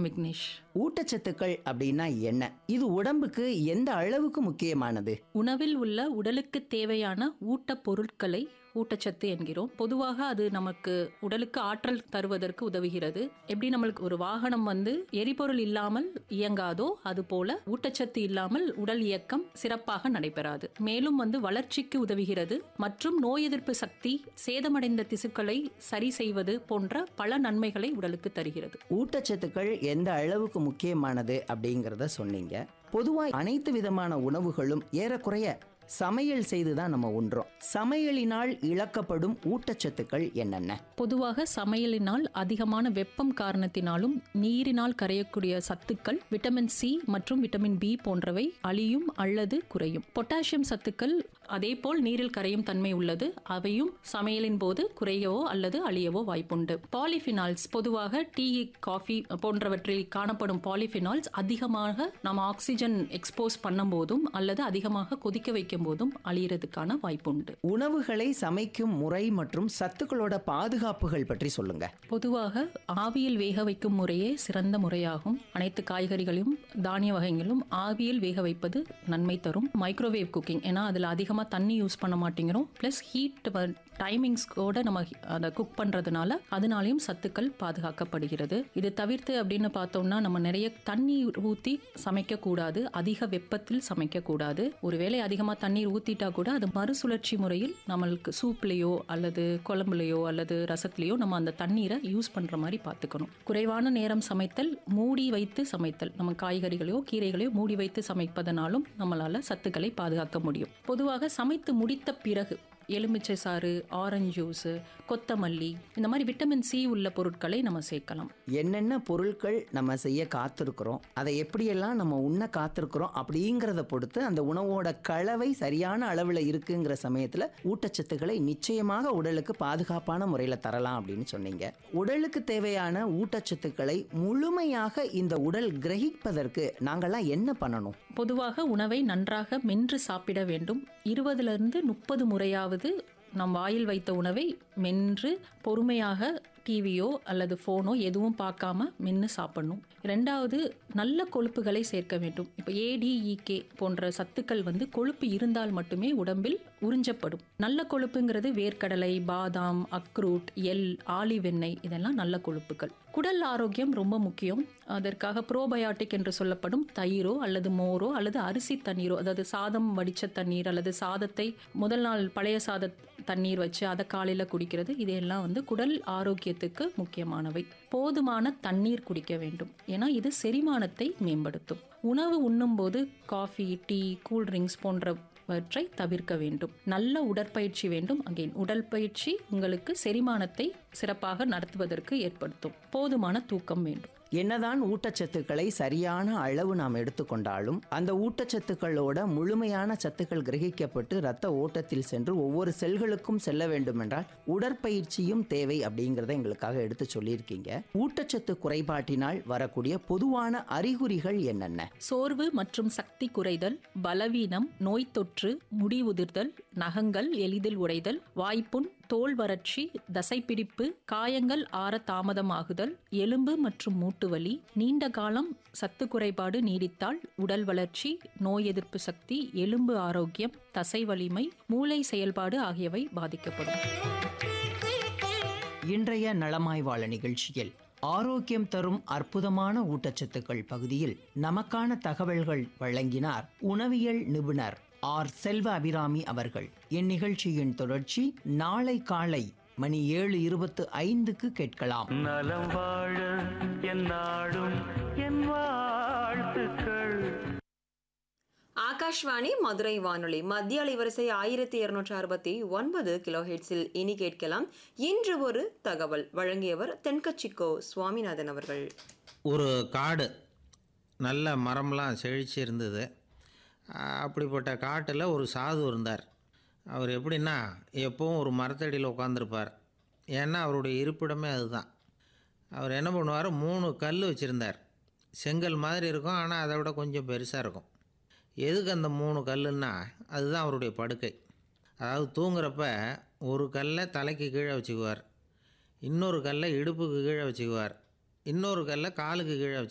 வணக்கம் விக்னேஷ் ஊட்டச்சத்துக்கள் அப்படின்னா என்ன இது உடம்புக்கு எந்த அளவுக்கு முக்கியமானது உணவில் உள்ள உடலுக்கு தேவையான ஊட்டப் பொருட்களை ஊட்டச்சத்து என்கிறோம் பொதுவாக அது நமக்கு உடலுக்கு ஆற்றல் தருவதற்கு உதவுகிறது எப்படி நம்மளுக்கு ஒரு வாகனம் வந்து எரிபொருள் இல்லாமல் இயங்காதோ அதுபோல ஊட்டச்சத்து இல்லாமல் உடல் இயக்கம் சிறப்பாக நடைபெறாது மேலும் வந்து வளர்ச்சிக்கு உதவுகிறது மற்றும் நோய் எதிர்ப்பு சக்தி சேதமடைந்த திசுக்களை சரி செய்வது போன்ற பல நன்மைகளை உடலுக்கு தருகிறது ஊட்டச்சத்துக்கள் எந்த அளவுக்கு முக்கியமானது அப்படிங்கிறத சொன்னீங்க பொதுவாக அனைத்து விதமான உணவுகளும் ஏறக்குறைய சமையல் செய்து தான் நம்ம உண்றோம் சமையலினால் இழக்கப்படும் ஊட்டச்சத்துக்கள் என்னென்ன பொதுவாக சமையலினால் அதிகமான வெப்பம் காரணத்தினாலும் நீரினால் கரையக்கூடிய சத்துக்கள் விட்டமின் சி மற்றும் விட்டமின் பி போன்றவை அழியும் அல்லது குறையும் பொட்டாசியம் சத்துக்கள் அதேபோல் நீரில் கரையும் தன்மை உள்ளது அவையும் சமையலின் போது குறையவோ அல்லது அழியவோ வாய்ப்புண்டு பாலிஃபினால்ஸ் பொதுவாக டீ காஃபி போன்றவற்றில் காணப்படும் பாலிஃபினால்ஸ் அதிகமாக நம்ம ஆக்சிஜன் எக்ஸ்போஸ் பண்ணும் போதும் அல்லது அதிகமாக கொதிக்க வைக்கும் போதும் அழியறதுக்கான வாய்ப்புண்டு உணவுகளை சமைக்கும் முறை மற்றும் சத்துக்களோட பாதுகாப்புகள் பற்றி சொல்லுங்க பொதுவாக ஆவியில் வேக வைக்கும் முறையே சிறந்த முறையாகும் அனைத்து காய்கறிகளையும் தானிய வகைகளும் ஆவியில் வேக வைப்பது நன்மை தரும் மைக்ரோவேவ் குக்கிங் ஏன்னா அதில் அதிகமாக தண்ணி யூஸ் பண்ண மாட்டேங்கிறோம் ப்ளஸ் ஹீட் டைமிங்ஸ்கோட நம்ம அதை குக் பண்ணுறதுனால அதனாலையும் சத்துக்கள் பாதுகாக்கப்படுகிறது இது தவிர்த்து அப்படின்னு பார்த்தோம்னா நம்ம நிறைய தண்ணி ஊற்றி சமைக்கக்கூடாது அதிக வெப்பத்தில் சமைக்கக்கூடாது ஒருவேளை அதிகமாக தண்ணீர் ஊற்றிட்டா கூட அது மறுசுழற்சி முறையில் நம்மளுக்கு சூப்லேயோ அல்லது குழம்புலையோ அல்லது ரசத்துலேயோ நம்ம அந்த தண்ணீரை யூஸ் பண்ணுற மாதிரி பார்த்துக்கணும் குறைவான நேரம் சமைத்தல் மூடி வைத்து சமைத்தல் நம்ம காய்கறிகளையோ கீரைகளையோ மூடி வைத்து சமைப்பதனாலும் நம்மளால சத்துக்களை பாதுகாக்க முடியும் பொதுவாக சமைத்து முடித்த பிறகு எலுமிச்சை சாறு ஆரஞ்சு ஜூஸு கொத்தமல்லி இந்த மாதிரி விட்டமின் சி உள்ள பொருட்களை நம்ம சேர்க்கலாம் என்னென்ன பொருட்கள் நம்ம செய்ய காத்திருக்கிறோம் அதை எப்படியெல்லாம் நம்ம உண்ண காத்திருக்கிறோம் அப்படிங்கிறத பொறுத்து அந்த உணவோட கலவை சரியான அளவில் இருக்குங்கிற சமயத்தில் ஊட்டச்சத்துக்களை நிச்சயமாக உடலுக்கு பாதுகாப்பான முறையில் தரலாம் அப்படின்னு சொன்னீங்க உடலுக்கு தேவையான ஊட்டச்சத்துக்களை முழுமையாக இந்த உடல் கிரகிப்பதற்கு நாங்கள்லாம் என்ன பண்ணணும் பொதுவாக உணவை நன்றாக மென்று சாப்பிட வேண்டும் இருபதிலிருந்து முப்பது முறையாவது நம் வாயில் வைத்த உணவை மென்று பொறுமையாக டிவியோ அல்லது ஃபோனோ எதுவும் பார்க்காம மென்று சாப்பிடணும் ரெண்டாவது நல்ல கொழுப்புகளை சேர்க்க வேண்டும் இப்போ ஏடிஇகே போன்ற சத்துக்கள் வந்து கொழுப்பு இருந்தால் மட்டுமே உடம்பில் உறிஞ்சப்படும் நல்ல கொழுப்புங்கிறது வேர்க்கடலை பாதாம் அக்ரூட் எல் ஆலிவ் எண்ணெய் இதெல்லாம் நல்ல கொழுப்புகள் குடல் ஆரோக்கியம் ரொம்ப முக்கியம் அதற்காக ப்ரோபயாட்டிக் என்று சொல்லப்படும் தயிரோ அல்லது மோரோ அல்லது அரிசி தண்ணீரோ அதாவது சாதம் வடித்த தண்ணீர் அல்லது சாதத்தை முதல் நாள் பழைய சாத தண்ணீர் வச்சு அதை காலையில் குடிக்கிறது இதையெல்லாம் வந்து குடல் ஆரோக்கியத்துக்கு முக்கியமானவை போதுமான தண்ணீர் குடிக்க வேண்டும் ஏன்னா இது செரிமானத்தை மேம்படுத்தும் உணவு உண்ணும்போது காஃபி டீ கூல்ட்ரிங்க்ஸ் போன்றவற்றை தவிர்க்க வேண்டும் நல்ல உடற்பயிற்சி வேண்டும் அகைன் உடற்பயிற்சி உங்களுக்கு செரிமானத்தை சிறப்பாக நடத்துவதற்கு ஏற்படுத்தும் போதுமான தூக்கம் வேண்டும் என்னதான் ஊட்டச்சத்துக்களை சரியான அளவு நாம் எடுத்துக்கொண்டாலும் அந்த ஊட்டச்சத்துக்களோட முழுமையான சத்துக்கள் கிரகிக்கப்பட்டு இரத்த ஓட்டத்தில் சென்று ஒவ்வொரு செல்களுக்கும் செல்ல வேண்டும் என்றால் உடற்பயிற்சியும் தேவை அப்படிங்கிறத எங்களுக்காக எடுத்து சொல்லியிருக்கீங்க ஊட்டச்சத்து குறைபாட்டினால் வரக்கூடிய பொதுவான அறிகுறிகள் என்னென்ன சோர்வு மற்றும் சக்தி குறைதல் பலவீனம் நோய் தொற்று முடி உதிர்தல் நகங்கள் எளிதில் உடைதல் வாய்ப்புண் தோல் வறட்சி தசைப்பிடிப்பு காயங்கள் ஆற தாமதமாகுதல் எலும்பு மற்றும் மூட்டு வலி நீண்ட காலம் சத்து குறைபாடு நீடித்தால் உடல் வளர்ச்சி நோய் எதிர்ப்பு சக்தி எலும்பு ஆரோக்கியம் தசை வலிமை மூளை செயல்பாடு ஆகியவை பாதிக்கப்படும் இன்றைய நலமாய் வாழ நிகழ்ச்சியில் ஆரோக்கியம் தரும் அற்புதமான ஊட்டச்சத்துக்கள் பகுதியில் நமக்கான தகவல்கள் வழங்கினார் உணவியல் நிபுணர் ஆர் செல்வ அபிராமி அவர்கள் இந்நிகழ்ச்சியின் தொடர்ச்சி நாளை காலை மணி ஏழு இருபத்து ஐந்துக்கு கேட்கலாம் நலம் வாழ என் நாடும் என் வாழ்த்துக்கள் ஆகாஷ்வாணி மதுரை வானொலி மத்திய அலைவரிசை ஆயிரத்தி இருநூற்றி அறுபத்தி ஒன்பது கிலோஹெட்ஸில் இனி கேட்கலாம் இன்று ஒரு தகவல் வழங்கியவர் தென்கட்சிக்கோ சுவாமிநாதன் அவர்கள் ஒரு காடு நல்ல மரம்லாம் செழிச்சு இருந்தது ஆஹ் அப்படிப்பட்ட காட்டில் ஒரு சாது இருந்தார் அவர் எப்படின்னா எப்பவும் ஒரு மரத்தடியில் உட்காந்துருப்பார் ஏன்னா அவருடைய இருப்பிடமே அதுதான் அவர் என்ன பண்ணுவார் மூணு கல் வச்சுருந்தார் செங்கல் மாதிரி இருக்கும் ஆனால் அதை விட கொஞ்சம் பெருசாக இருக்கும் எதுக்கு அந்த மூணு கல்லுன்னா அதுதான் அவருடைய படுக்கை அதாவது தூங்குறப்ப ஒரு கல்லை தலைக்கு கீழே வச்சுக்குவார் இன்னொரு கல்லை இடுப்புக்கு கீழே வச்சுக்குவார் இன்னொரு கல்லை காலுக்கு கீழே வச்சு